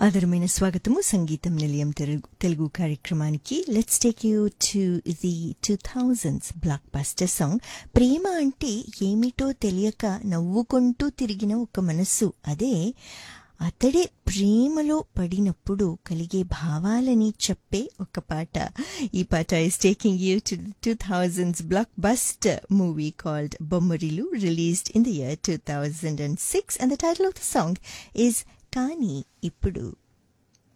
ఆదరమైన స్వాగతము సంగీతం నిలయం తెలుగు తెలుగు కార్యక్రమానికి let's take you to the two thousands block buster song ప్రేమ అంటే ఏమిటో తెలియక నవ్వుకుంటూ తిరిగిన ఒక మనస్సు అదే అతడే ప్రేమలో పడినప్పుడు కలిగే భావాలని చెప్పే ఒక పాట ఈ పాట is taking you to two thousands block buster movie called Bommarillu released in the year two thousand and six and the title of the song is కానీ ఇప్పుడు